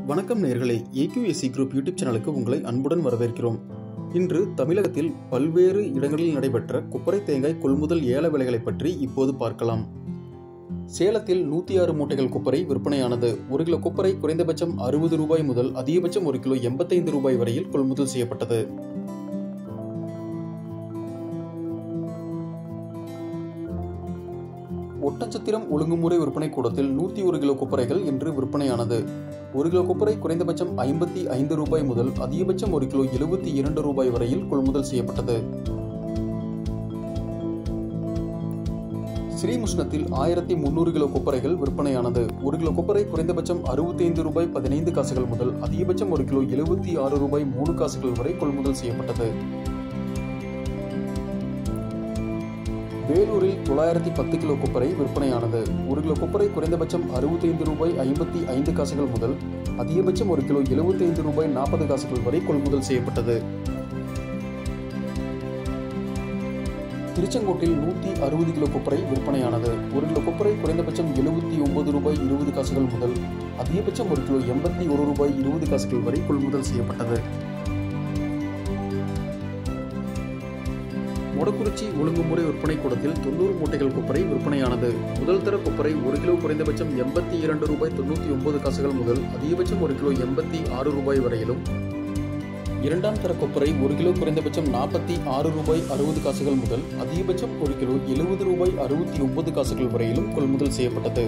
வணக்கம் நேர்களே AQSC group YouTube சேனலுக்கு உங்களை அன்புடன் வரவேற்கிறோம் இன்று தமிழகத்தில் பல்வேறு இடங்களில் நடைபெற்ற கொப்பரை தேங்காய் கொள்முதல் ஏல விலைகளை பற்றி இப்போது பார்க்கலாம் சேலத்தில் நூற்றி ஆறு மூட்டைகள் கொப்பரை விற்பனையானது ஒரு கிலோ கொப்பரை குறைந்தபட்சம் அறுபது ரூபாய் முதல் அதிகபட்சம் ஒரு கிலோ எண்பத்தைந்து ரூபாய் வரையில் கொள்முதல் செய்யப்பட்டது ஒட்டச்சத்திரம் ஒழுங்குமுறை விற்பனை கூடத்தில் நூற்றி ஒரு கிலோ கொப்பரைகள் இன்று விற்பனையானது ஒரு கிலோ கொப்பரை குறைந்தபட்சம் ஐம்பத்தி ஐந்து ரூபாய் முதல் அதிகபட்சம் ஒரு கிலோ எழுபத்தி இரண்டு ரூபாய் வரையில் கொள்முதல் செய்யப்பட்டது ஸ்ரீமுஷ்ணத்தில் ஆயிரத்தி முன்னூறு கிலோ கொப்பரைகள் விற்பனையானது ஒரு கிலோ கொப்பரை குறைந்தபட்சம் அறுபத்தி ஐந்து ரூபாய் பதினைந்து காசுகள் முதல் அதிகபட்சம் ஒரு கிலோ எழுபத்தி ஆறு ரூபாய் மூணு காசுகள் வரை கொள்முதல் செய்யப்பட்டது வேலூரில் தொள்ளாயிரத்தி பத்து கிலோ கொப்பரை விற்பனையானது ஒரு கிலோ கொப்பரை குறைந்தபட்சம் அறுபத்தைந்து ரூபாய் ஐம்பத்தி ஐந்து காசுகள் முதல் அதிகபட்சம் ஒரு கிலோ எழுபத்தைந்து ரூபாய் நாற்பது காசுகள் வரை கொள்முதல் செய்யப்பட்டது திருச்செங்கோட்டில் நூற்றி அறுபது கிலோ கொப்பரை விற்பனையானது ஒரு கிலோ கொப்பரை குறைந்தபட்சம் எழுபத்தி ஒன்பது ரூபாய் இருபது காசுகள் முதல் அதிகபட்சம் ஒரு கிலோ எண்பத்தி ஒரு ரூபாய் இருபது காசுகள் வரை கொள்முதல் செய்யப்பட்டது மொடக்குறிச்சி ஒழுங்குமுறை விற்பனை கூடத்தில் தொண்ணூறு மூட்டைகள் கொப்பரை விற்பனையானது முதல் தர கொப்பரை ஒரு கிலோ குறைந்தபட்சம் எண்பத்தி இரண்டு ரூபாய் தொண்ணூற்றி ஒன்பது காசுகள் முதல் அதிகபட்சம் ஒரு கிலோ எண்பத்தி ஆறு ரூபாய் வரையிலும் இரண்டாம் தர கொப்பரை ஒரு கிலோ குறைந்தபட்சம் நாற்பத்தி ஆறு ரூபாய் அறுபது காசுகள் முதல் அதிகபட்சம் ஒரு கிலோ எழுபது ரூபாய் அறுபத்தி ஒன்பது காசுகள் வரையிலும் கொள்முதல் செய்யப்பட்டது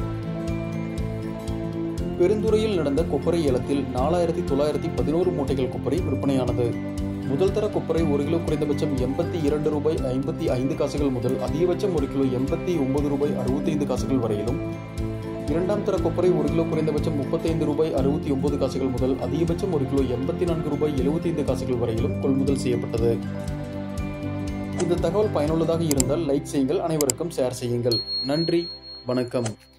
பெருந்துறையில் நடந்த கொப்பரை ஏலத்தில் நாலாயிரத்தி தொள்ளாயிரத்தி பதினோரு மூட்டைகள் கொப்பரை விற்பனையானது முதல் தர கொப்பரை ஒரு கிலோ குறைந்தபட்சம் எண்பத்தி இரண்டு ரூபாய் ஐம்பத்தி ஐந்து காசுகள் முதல் அதிகபட்சம் ஒரு கிலோ எண்பத்தி ஒன்பது ரூபாய் அறுபத்தைந்து காசுகள் வரையிலும் இரண்டாம் தர கொப்பரை ஒரு கிலோ குறைந்தபட்சம் முப்பத்தைந்து ரூபாய் அறுபத்தி ஒன்பது காசுகள் முதல் அதிகபட்சம் ஒரு கிலோ எண்பத்தி நான்கு ரூபாய் எழுபத்தைந்து காசுகள் வரையிலும் கொள்முதல் செய்யப்பட்டது இந்த தகவல் பயனுள்ளதாக இருந்தால் லைக் செய்யுங்கள் அனைவருக்கும் ஷேர் செய்யுங்கள் நன்றி வணக்கம்